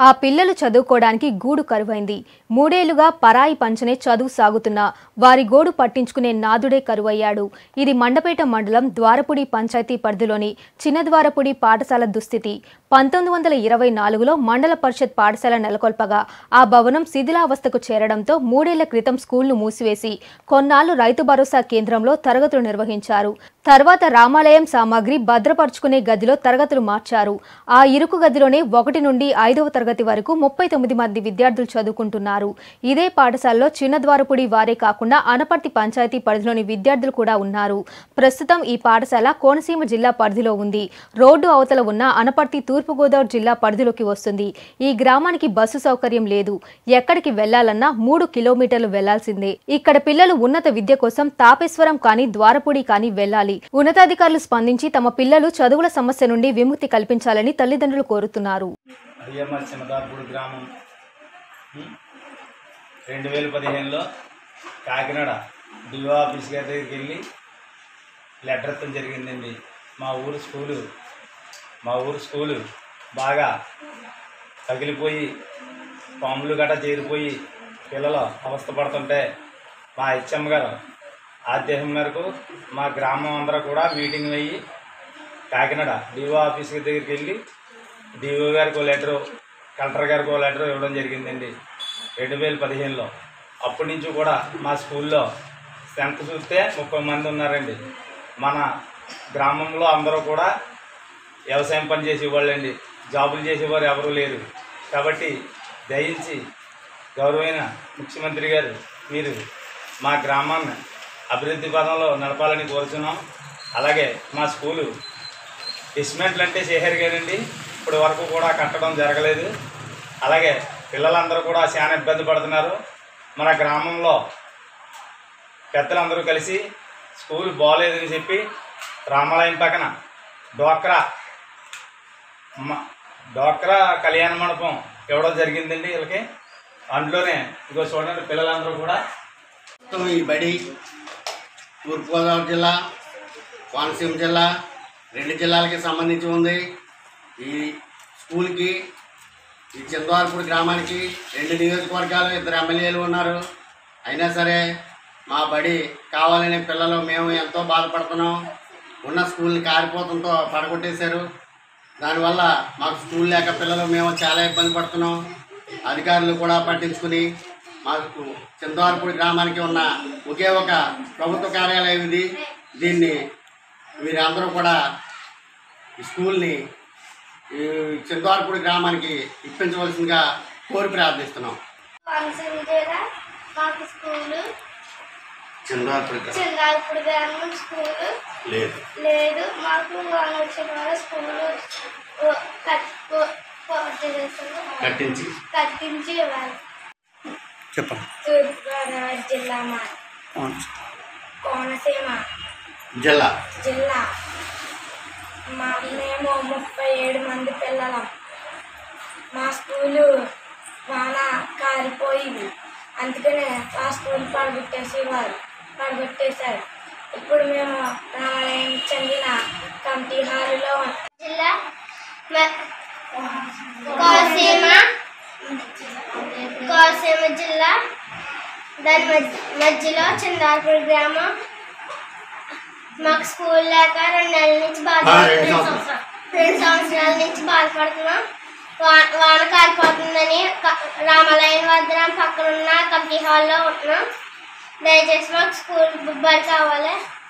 ఆ పిల్లలు చదువుకోవడానికి గూడు కరువైంది మూడేళ్లుగా పరాయి పంచనే చదువు సాగుతున్నా వారి గోడు పట్టించుకునే నాదుడే కరువయ్యాడు ఇది మండపేట మండలం ద్వారపుడి పంచాయతీ పరిధిలోని చిన్నద్వారపుడి పాఠశాల దుస్థితి పంతొమ్మిది వందల ఇరవై నాలుగులో మండల పరిషత్ పాఠశాల నెలకొల్పగా ఆ భవనం శిథిలావస్థకు చేరడంతో మూడేళ్ల క్రితం స్కూల్ను మూసివేసి కొన్నాళ్లు రైతు భరోసా కేంద్రంలో తరగతులు నిర్వహించారు తర్వాత రామాలయం సామాగ్రి భద్రపరుచుకునే గదిలో తరగతులు మార్చారు ఆ ఇరుకు గదిలోనే ఒకటి నుండి ఐదవ తరగతి వరకు ముప్పై తొమ్మిది మంది విద్యార్థులు చదువుకుంటున్నారు ఇదే పాఠశాలలో చిన్నద్వారపుడి వారే కాకుండా అనపర్తి పంచాయతీ పరిధిలోని విద్యార్థులు కూడా ఉన్నారు ప్రస్తుతం ఈ పాఠశాల కోనసీమ జిల్లా పరిధిలో ఉంది రోడ్డు అవతల ఉన్న అనపర్తి తూర్పుగోదావరి జిల్లా పరిధిలోకి వస్తుంది ఈ గ్రామానికి బస్సు సౌకర్యం లేదు ఎక్కడికి వెళ్లాలన్నా మూడు కిలోమీటర్లు వెళ్లాల్సిందే ఇక్కడ పిల్లలు ఉన్నత విద్య కోసం తాపేశ్వరం కానీ ద్వారపుడి కానీ వెళ్ళాలి ఉన్నతాధికారులు స్పందించి తమ పిల్లలు చదువుల సమస్య నుండి విముక్తి కల్పించాలని తల్లిదండ్రులు కోరుతున్నారు అయ్యమ్మ చిన్నదాపూడి గ్రామం రెండు వేల పదిహేనులో కాకినాడ డిఓ ఆఫీస్ గారి దగ్గరికి వెళ్ళి లెటర్ ఇవ్వడం జరిగిందండి మా ఊరు స్కూలు మా ఊరు స్కూలు బాగా తగిలిపోయి పాములు గట్రా చేరిపోయి పిల్లలు అవస్థ పడుతుంటే మా హెచ్ఎం గారు ఆదేశం మేరకు మా గ్రామం అందరూ కూడా మీటింగ్ అయ్యి కాకినాడ డిఓ ఆఫీస్ దగ్గరికి వెళ్ళి డిఓ గారికి ఒక లెటరు కలెక్టర్ గారికి ఒక లెటర్ ఇవ్వడం జరిగిందండి రెండు వేల పదిహేనులో అప్పటి నుంచి కూడా మా స్కూల్లో స్ట్రెంత్ చూస్తే ముప్పై మంది ఉన్నారండి మన గ్రామంలో అందరూ కూడా వ్యవసాయం పని చేసేవాళ్ళండి జాబులు చేసేవారు ఎవరూ లేరు కాబట్టి దయించి గౌరవైన ముఖ్యమంత్రి గారు మీరు మా గ్రామాన్ని అభివృద్ధి పదంలో నడపాలని కోరుతున్నాం అలాగే మా స్కూలు ఎస్మెంట్లు అంటే చేశారు కదండి ఇప్పటి వరకు కూడా కట్టడం జరగలేదు అలాగే పిల్లలందరూ కూడా చాలా ఇబ్బంది పడుతున్నారు మన గ్రామంలో పెద్దలందరూ కలిసి స్కూల్ బాగోలేదని చెప్పి రామాలయం పక్కన డోక్రా మ- డోక్రా కళ్యాణ మండపం ఇవ్వడం జరిగిందండి వీళ్ళకి అందులోనే ఇగో చూడండి పిల్లలందరూ కూడా మొత్తం ఈ బడి తూర్పుగోదావరి జిల్లా కోనసీమ జిల్లా రెండు జిల్లాలకి సంబంధించి ఉంది ఈ స్కూల్కి ఈ చందవారపూడి గ్రామానికి రెండు నియోజకవర్గాలు ఇద్దరు ఎమ్మెల్యేలు ఉన్నారు అయినా సరే మా బడి కావాలనే పిల్లలు మేము ఎంతో బాధపడుతున్నాం ఉన్న స్కూల్ని కారిపోతంతో పడగొట్టేశారు దానివల్ల మాకు స్కూల్ లేక పిల్లలు మేము చాలా ఇబ్బంది పడుతున్నాం అధికారులు కూడా పట్టించుకుని మాకు చందవారపూడి గ్రామానికి ఉన్న ఒకే ఒక ప్రభుత్వ కార్యాలయం ఇది దీన్ని వీరందరూ కూడా ఈ స్కూల్ని ఈ చందవారపూడి గ్రామానికి ఇప్పించవలసిందిగా కోరి ప్రార్థిస్తున్నాం ఫంక్షన్ కూడా మాకు స్కూలు చందవారపూడి చిన్నప్పుడు గ్రామం స్కూలు లేదు లేదు మాకు వాళ్ళు వచ్చిన వాళ్ళ స్కూలు కట్టించి కట్టించి ఇవ్వాలి చెప్పండి తూర్పుగోదావరి జిల్లా మా కోనసీమ జిల్లా జిల్లా మా మేము ముప్పై ఏడు మంది పిల్లలం మా స్కూలు వాన కారిపోయింది అందుకనే ఆ స్కూల్ పడగొట్టేసేవారు పడగొట్టేశారు ఇప్పుడు మేము రామాలయం చెందిన కమిటీ హాల్లో జిల్లా కోనసీమ కోనసీమ జిల్లా దాని మధ్య మధ్యలో చందార్పూర్ గ్రామం మాకు స్కూల్ లేక రెండు నెలల నుంచి బాధ ఆ, రెండు సంవత్సరాలు. రెండు సంవత్సరాల నుంచి బాధపడుతున్నాం వా- వాన కారిపోతుందని క- రామాలయం వద్ద పక్కన ఉన్న కమిటీ హాల్లో ఉంటున్నాం దయచేసి మాకు స్కూల్ బడి కావాలి